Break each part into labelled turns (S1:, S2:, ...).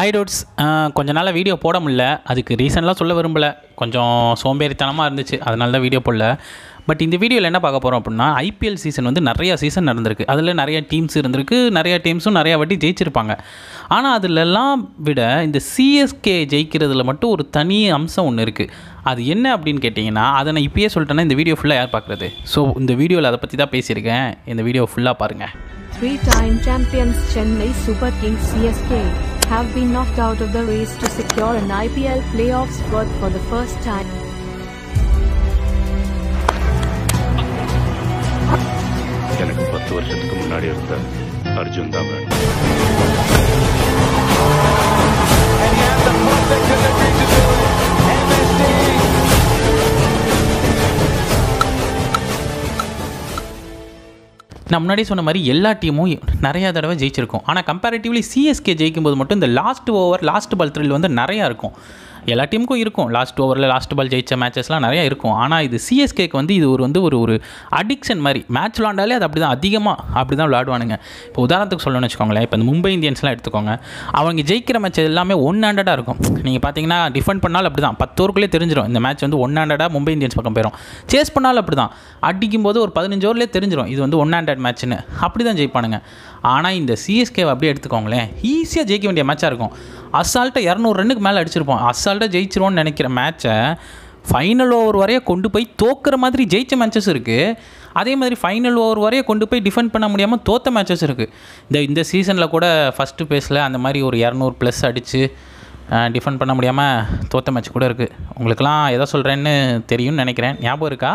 S1: High toads கொஞ்ச நாளாக video போட முடியல அதுக்கு ரீசன்லாம் சொல்ல விரும்பல கொஞ்சம் சோம்பேறித்தனமாக இருந்துச்சு அதனால தான் வீடியோ போடல பட் இந்த வீடியோவில் என்ன பார்க்க போகிறோம் அப்படின்னா ஐபிஎல் சீசன் வந்து நிறைய சீசன் நடந்திருக்கு அதில் நிறைய டீம்ஸ் இருந்திருக்கு நிறைய டீம்ஸும் நிறையா வாட்டி ஜெயிச்சிருப்பாங்க ஆனால் அதிலெல்லாம் விட இந்த சிஎஸ்கே ஜெயிக்கிறதுல மட்டும் ஒரு தனி அம்சம் ஒன்று இருக்குது அது என்ன அப்படின்னு கேட்டிங்கன்னா அதை நான் இப்பயே சொல்லிட்டேன்னா இந்த வீடியோ ஃபுல்லாக யார் பார்க்குறது ஸோ இந்த வீடியோவில் அதை பற்றி தான் பேசியிருக்கேன் இந்த வீடியோ ஃபுல்லாக பாருங்கள்
S2: Three-time champions Chennai Super Kings CSK have been knocked out of the race to secure an IPL playoffs berth for the first time.
S3: எனக்கு பத்து வருஷத்துக்கு முன்னாடி இருந்த அர்ஜுன் தான் வேணும்
S1: நான் முன்னாடி சொன்ன மாதிரி எல்லா டீமும் நிறையா தடவை ஜெயிச்சிருக்கும் ஆனால் கம்பேரிட்டிவ்லி சிஎஸ்கே ஜெயிக்கும்போது மட்டும் இந்த last over last ball thrill வந்து நிறையா இருக்கும் எல்லா டீமுக்கும் இருக்கும் லாஸ்ட் ஓவரில் லாஸ்ட் பால் ஜெயிச்ச மேட்சஸ்லாம் நிறையா இருக்கும் ஆனால் இது சிஎஸ்கேக்கு வந்து இது ஒரு வந்து ஒரு ஒரு அடிக்ஷன் மாதிரி மேட்ச் விளாண்டாலே அது அப்படி தான் அதிகமாக அப்படி தான் விளாடுவானுங்க இப்போ உதாரணத்துக்கு சொல்லணும்னு வச்சுக்கோங்களேன் இப்போ இந்த மும்பை இந்தியன்ஸ்லாம் எடுத்துக்கோங்க அவங்க ஜெயிக்கிற மேட்ச் எல்லாமே ஒன் ஹேண்டடாக இருக்கும் நீங்கள் பார்த்தீங்கன்னா டிஃபெண்ட் பண்ணாலும் அப்படி தான் பத்து ஓவருக்குள்ளே தெரிஞ்சிடும் இந்த மேட்ச் வந்து ஒன் ஹேண்டடாக மும்பை இந்தியன்ஸ் பக்கம் போயிடும் சேஸ் பண்ணாலும் அப்படி தான் அடிக்கும்போது ஒரு பதினஞ்சு ஓவர்லேயே தெரிஞ்சிடும் இது வந்து ஒன் ஹேண்டட் மேட்ச்னு அப்படி தான் ஜெயிப்பானுங்க ஆனால் இந்த சிஎஸ்கே அப்படியே எடுத்துக்கோங்களேன் ஈஸியாக ஜெயிக்க வேண்டிய மேட்சாக இருக்கும் அசால்ட்டாக இரநூறு ரன்னுக்கு மேலே அடிச்சிருப்போம் அசால்ட்டாக ஜெயிச்சிருவோம்னு நினைக்கிற மேட்ச்சை ஃபைனல் ஓவர் வரைய கொண்டு போய் தோக்குற மாதிரி ஜெயிச்ச மேட்சஸ் இருக்குது அதே மாதிரி ஃபைனல் ஓவர் வரைய கொண்டு போய் டிஃபெண்ட் பண்ண முடியாமல் தோத்த மேட்சஸ் இருக்குது இந்த இந்த சீசனில் கூட ஃபஸ்ட்டு பேஸில் அந்த மாதிரி ஒரு இரநூறு ப்ளஸ் அடித்து டிஃபெண்ட் பண்ண முடியாமல் தோத்த மேட்ச் கூட இருக்குது உங்களுக்கெல்லாம் எதை சொல்கிறேன்னு தெரியும்னு நினைக்கிறேன் ஞாபகம் இருக்கா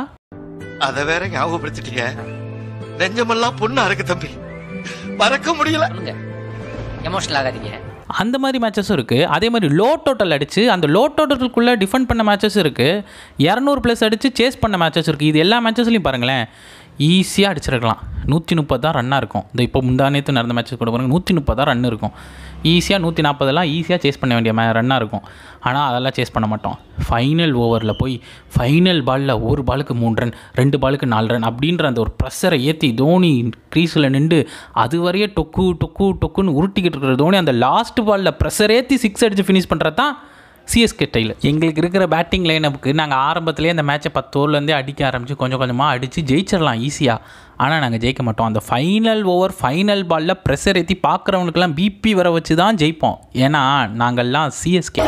S4: அத வேற ஞாபகப்படுத்திட்டீங்க நெஞ்சமெல்லாம் பொண்ணா இருக்கு தம்பி மறக்க முடியல
S5: சொல்லுங்க எமோஷனல் ஆகாதீங்க
S1: அந்த மாதிரி மேட்சஸும் இருக்குது அதே மாதிரி லோ டோட்டல் அடித்து அந்த லோ டோட்டலுக்குள்ளே டிஃபெண்ட் பண்ண மேட்சஸ் இருக்குது இரநூறு ப்ளஸ் அடித்து சேஸ் பண்ண மேட்சஸ் இருக்குது இது எல்லா மேட்சஸ்லையும் பாருங்களேன் ஈஸியாக அடிச்சிருக்கலாம் நூற்றி முப்பது தான் ரன்னாக இருக்கும் இந்த இப்போ முந்தானேத்து நடந்த மேட்சஸ் கூட பாருங்க நூற்றி முப்பது தான் ரன் இருக்கும் ஈஸியாக நூற்றி நாற்பதெல்லாம் ஈஸியாக சேஸ் பண்ண வேண்டிய மே ரன்னாக இருக்கும் ஆனால் அதெல்லாம் சேஸ் பண்ண மாட்டோம் ஃபைனல் ஓவரில் போய் ஃபைனல் பாலில் ஒரு பாலுக்கு மூணு ரன் ரெண்டு பாலுக்கு நாலு ரன் அப்படின்ற அந்த ஒரு ப்ரெஷரை ஏற்றி தோனி க்ரீஸில் நின்று அது வரையே டொக்கு டொக்கு டொக்குன்னு உருட்டிக்கிட்டு இருக்கிற தோனி அந்த லாஸ்ட் பாலில் ப்ரெஷர் ஏற்றி சிக்ஸ் அடித்து ஃபினிஷ் பண்ணுறது தான் சிஎஸ்கே ஸ்டைல் எங்களுக்கு இருக்கிற பேட்டிங் லைனப்புக்கு நாங்கள் ஆரம்பத்திலே அந்த மேட்சை பத்து ஓவர்லேருந்தே அடிக்க ஆரம்பித்து கொஞ்சம் கொஞ்சமாக அடித்து ஜெயிச்சிடலாம் ஈஸியாக ஆனால் நாங்கள் ஜெயிக்க மாட்டோம் அந்த ஃபைனல் ஓவர் ஃபைனல் பாலில் ப்ரெஷர் ஏற்றி பார்க்குறவனுக்கெல்லாம் பிபி வர வச்சு தான் ஜெயிப்போம் ஏன்னா நாங்கள்லாம் சிஎஸ்கே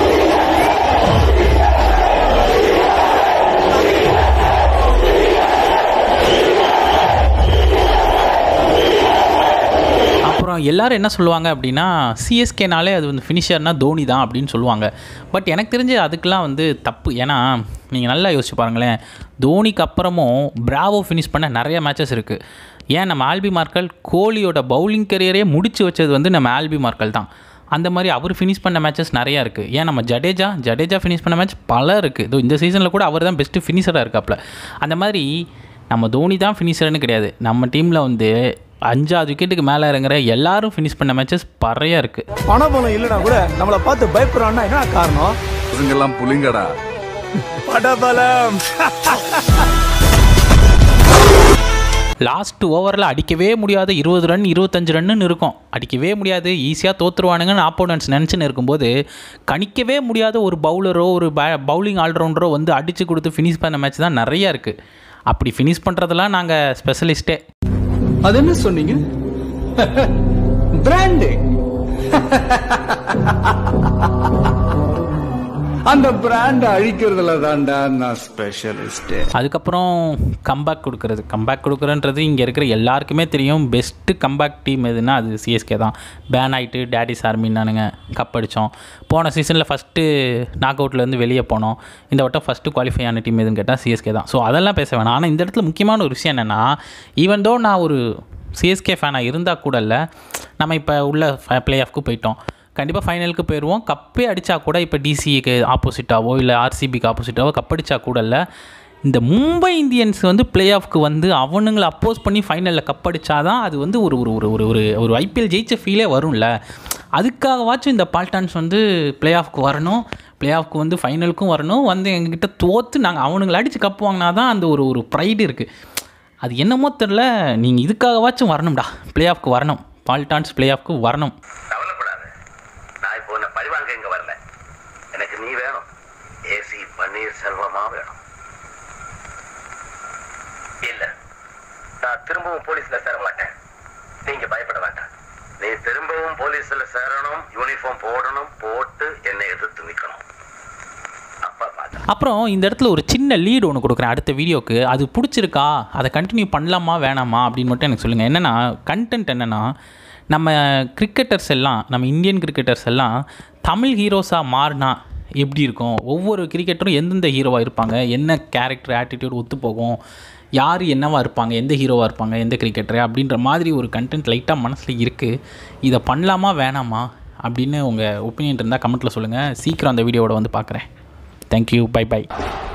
S1: அப்புறம் எல்லாரும் என்ன சொல்லுவாங்க அப்படின்னா சிஎஸ்கேனாலே அது வந்து ஃபினிஷர்னா தோனி தான் அப்படின்னு சொல்லுவாங்க பட் எனக்கு தெரிஞ்சு அதுக்கெலாம் வந்து தப்பு ஏன்னா நீங்கள் நல்லா யோசிச்சு பாருங்களேன் தோனிக்கு அப்புறமும் பிராவோ ஃபினிஷ் பண்ண நிறைய மேட்சஸ் இருக்குது ஏன் நம்ம ஆல்பி மார்க்கல் கோலியோட பவுலிங் கரியரே முடிச்சு வச்சது வந்து நம்ம ஆல்பி மார்க்கல் தான் அந்த மாதிரி அவர் ஃபினிஷ் பண்ண மேட்சஸ் நிறையா இருக்குது ஏன் நம்ம ஜடேஜா ஜடேஜா ஃபினிஷ் பண்ண மேட்ச் பல இருக்குது இதோ இந்த சீசனில் கூட அவர் தான் பெஸ்ட்டு ஃபினிஷராக இருக்காப்புல அந்த மாதிரி நம்ம தோனி தான் ஃபினிஷர்னு கிடையாது நம்ம டீமில் வந்து அஞ்சாவது விக்கெட்டுக்கு மேலே இறங்குற எல்லாரும் ஃபினிஷ் பண்ண மேட்சஸ் பறையா இருக்குது
S6: பணபலம் இல்லனா கூட நம்மள பார்த்து பயப்படுறான்னா என்ன காரணம்
S7: பசங்கெல்லாம் புலிங்கடா
S6: படபலம்
S1: லாஸ்ட் ஓவரில் அடிக்கவே முடியாத இருபது ரன் இருபத்தஞ்சு ரன்னு இருக்கும் அடிக்கவே முடியாது ஈஸியாக தோற்றுருவானுங்கன்னு ஆப்போனன்ட்ஸ் நினச்சின்னு இருக்கும்போது கணிக்கவே முடியாத ஒரு பவுலரோ ஒரு பே பவுலிங் ஆல்ரவுண்டரோ வந்து அடித்து கொடுத்து ஃபினிஷ் பண்ண மேட்ச் தான் நிறையா இருக்குது அப்படி ஃபினிஷ் பண்ணுறதெல்லாம் நாங்கள் ஸ்பெஷலிஸ்ட்டே
S6: அது என்ன சொன்னீங்க பிராண்டிங் அந்த பிராண்ட் அழிக்கிறதுல தான்டா நான் ஸ்பெஷலிஸ்ட்
S1: அதுக்கப்புறம் கம்பேக் கொடுக்குறது கம்பேக் கொடுக்குறன்றது இங்கே இருக்கிற எல்லாருக்குமே தெரியும் பெஸ்ட்டு கம்பேக் டீம் எதுனா அது சிஎஸ்கே தான் பேன் ஆகிட்டு டேடிஸ் ஆர்மின்னானுங்க கப் அடித்தோம் போன சீசனில் ஃபஸ்ட்டு நாக் அவுட்லேருந்து வெளியே போனோம் இந்த வட்டம் ஃபஸ்ட்டு குவாலிஃபை ஆன டீம் எதுன்னு கேட்டால் சிஎஸ்கே தான் ஸோ அதெல்லாம் பேச வேணாம் ஆனால் இந்த இடத்துல முக்கியமான ஒரு விஷயம் என்னென்னா ஈவன் தோ நான் ஒரு சிஎஸ்கே ஃபேனாக இருந்தால் கூட இல்லை நம்ம இப்போ உள்ள ப்ளே ஆஃப்க்கு போயிட்டோம் கண்டிப்பாக ஃபைனலுக்கு போயிடுவோம் கப்பே அடித்தா கூட இப்போ டிசிக்கு ஆப்போசிட்டாவோ இல்லை ஆர்சிபிக்கு ஆப்போசிட்டாவோ கப் அடித்தா கூட இல்லை இந்த மும்பை இந்தியன்ஸ் வந்து பிளே ஆஃப்க்கு வந்து அவனுங்களை அப்போஸ் பண்ணி ஃபைனலில் கப் அடித்தாதான் அது வந்து ஒரு ஒரு ஒரு ஒரு ஒரு ஒரு ஐபிஎல் ஜெயிச்ச ஃபீலே வரும்ல அதுக்காகவாச்சும் இந்த பால்டான்ஸ் வந்து பிளே ஆஃப்க்கு வரணும் பிளே ஆஃப்க்கு வந்து ஃபைனலுக்கும் வரணும் வந்து எங்ககிட்ட தோற்று நாங்கள் அவனுங்களை அடித்து கப் வாங்கினா தான் அந்த ஒரு ஒரு ப்ரைடு இருக்குது அது என்னமோ தெரில நீங்கள் இதுக்காகவாச்சும் வரணும்டா பிளே ஆஃப்க்கு வரணும் பால்டான்ஸ் பிளே ஆஃப்க்கு வரணும்
S4: கவலைப்படாத நான் இப்போ உன்னை பழிவாங்க
S7: செல்வமா வேணும் இல்ல நான் திரும்பவும் போலீஸ்ல சேர மாட்டேன் நீங்க பயப்பட வேண்டாம் நீ திரும்பவும் போலீஸ்ல சேரணும் யூனிஃபார்ம் போடணும் போட்டு என்னை எதிர்த்து நிக்கணும் அப்பா பார்த்தா
S1: அப்புறம் இந்த இடத்துல ஒரு சின்ன லீடு ஒன்று கொடுக்குறேன் அடுத்த வீடியோக்கு அது பிடிச்சிருக்கா அதை கண்டினியூ பண்ணலாமா வேணாமா அப்படின்னு மட்டும் எனக்கு சொல்லுங்கள் என்னென்னா கண்டென்ட் என்னென்னா நம்ம கிரிக்கெட்டர்ஸ் எல்லாம் நம்ம இந்தியன் கிரிக்கெட்டர்ஸ் எல்லாம் தமிழ் ஹீரோஸாக மாறினா எப்படி இருக்கும் ஒவ்வொரு கிரிக்கெட்டரும் எந்தெந்த ஹீரோவாக இருப்பாங்க என்ன கேரக்டர் ஆட்டிடியூட் ஒத்து போகும் யார் என்னவா இருப்பாங்க எந்த ஹீரோவாக இருப்பாங்க எந்த கிரிக்கெட்டர் அப்படின்ற மாதிரி ஒரு கண்டென்ட் லைட்டாக மனசில் இருக்குது இதை பண்ணலாமா வேணாமா அப்படின்னு உங்கள் ஒப்பீனியன் இருந்தால் கமெண்ட்டில் சொல்லுங்கள் சீக்கிரம் அந்த வீடியோவோட வந்து பார்க்குறேன் தேங்க்யூ பை பை